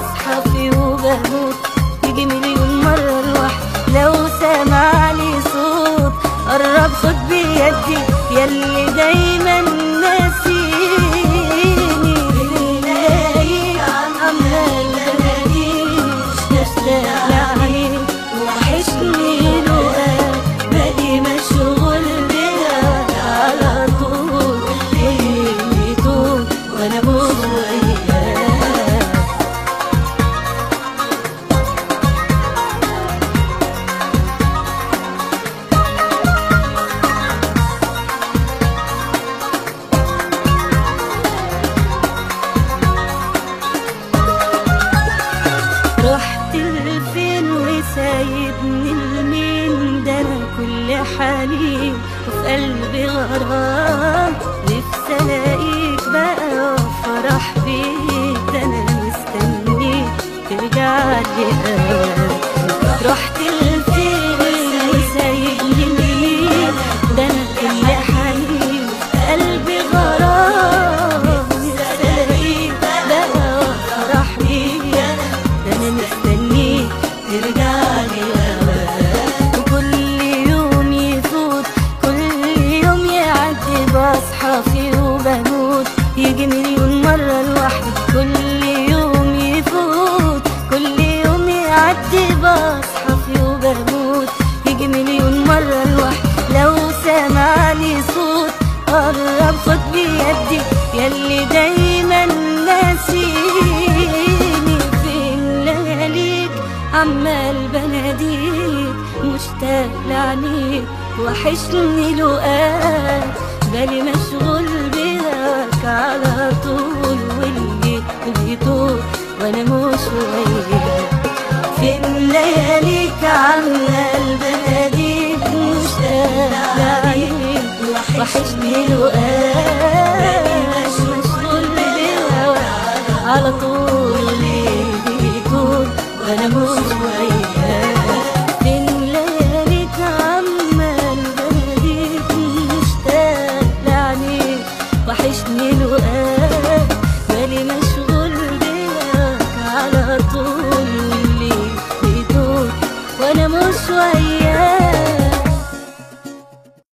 بصحى فيه وبموت يجي مليون مرة لوحدي لو سمعني صوت قرب خد بيدي يلي دايما ناسيني بالله عمال بناديش مشتاق لعينيك وحشني لقاك بالي مشغول بيها على طول اللي يطول وانا مش وياك رحت لفين وسايبني لمين ده انا كل حالي وفي قلبي غرام نفسي الاقيك بقى وافرح بيك ده انا مستنيك ترجع لي أوقات. رحت لفين وسايبني لمين ده انا كل حالي وفي قلبي غرام نفسي الاقيك بقى وافرح بيك انا مستنيك ترجع لي أوقات. وكل يوم يفوت كل يوم يعدي بصحى فيه وبموت يجي مليون مرة لوحدي كل يوم يفوت كل يوم يعدي بصحى فيه وبموت يجي مليون مرة لوحدي لو سمعني صوت قرب خد بيدي يلي دايما ناسيني فين لياليك عمال بناديك مشتاق لعنيك وحشني لقاك بالي مشغول بهاك على طول واللي بيطول وانا مش وياك فين لياليك عمال بناديك مشتاق لعنيك وحشني لقاك مشغول بهواك على طول